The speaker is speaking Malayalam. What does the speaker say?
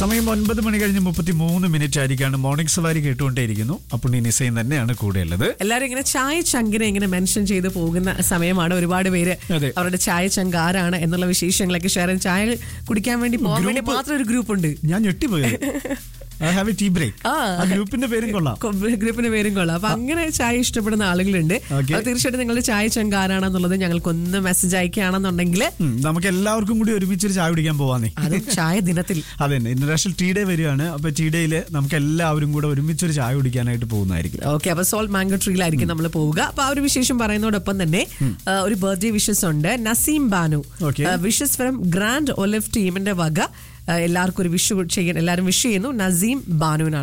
സമയം ഒൻപത് മണി കഴിഞ്ഞ് മുപ്പത്തി മൂന്ന് മിനിറ്റ് ആയിരിക്കാണ് മോർണിംഗ് സവാരി കേട്ടുകൊണ്ടേയിരിക്കുന്നു അപ്പോൾ ഈ നിസയും തന്നെയാണ് കൂടെയുള്ളത് എല്ലാരും ഇങ്ങനെ ചായ ചങ്കിനെ ഇങ്ങനെ മെൻഷൻ ചെയ്ത് പോകുന്ന സമയമാണ് ഒരുപാട് പേര് അതെ. അവരുടെ ചായ ചങ്ക് ആരാണ് എന്നുള്ള വിശേഷങ്ങളൊക്കെ ഷെയർ ചെയ്ത് ചായ കുടിക്കാൻ വേണ്ടി പോകാൻ വേണ്ടി ഗ്രൂപ്പ്- മാത്രം ഒരു ഗ്രൂപ്പ് ഉണ്ട് ഞാൻ ഞെട്ടിപ്പോയി I have a tea break ആ. ആ ഗ്രൂപ്പിന്റെ പേരും കൊള്ളാം കൊ- ഗ്രൂപ്പിന് പേരും കൊള്ളാം അപ്പൊ അങ്ങനെ ചായ ഇഷ്ടപ്പെടുന്ന ആളുകളുണ്ട് Okay. അത് തീർച്ചയായിട്ടും നിങ്ങളുടെ ചായ ചങ്ക് ആരാണെന്നുള്ളത് ഞങ്ങൾക്ക് ഒന്ന് മെസ്സേജ് അയക്കുകയാണെന്നുണ്ടെങ്കിൽ ഉം, നമുക്ക് എല്ലാവർക്കും കൂടി ഒരുമിച്ചൊരു ചായ കുടിക്കാൻ പോവാന്നേ അതും ചായ ദിനത്തിൽ അതെ ഇന്റർനാഷണൽ ടീ ഡേ വരികയാണ് അപ്പൊ ടീ ഡേയിൽ നമുക്ക് എല്ലാവരും കൂടെ ഒരുമിച്ചൊരു ചായ കുടിക്കാനായിട്ട് പോകുന്നതായിരിക്കും ഓക്കെ അപ്പൊ സോൾട്ട് മാംഗോ ട്രീയിലായിരിക്കും നമ്മൾ പോവുക അപ്പൊ ആ ഒരു വിശേഷം പറയുന്നതോടൊപ്പം തന്നെ ആ, ഒരു ബർത്ത്ഡേ വിഷസ് ഉണ്ട് Naseem Banu Okay. Wishes from Grand Olive ടീമിന്റെ വക ആ, എല്ലാവർക്കും ഒരു വിഷു ചെയ്യാൻ എല്ലാവരും വിഷ് ചെയ്യുന്നു നസീം ബാനുവിനാണ്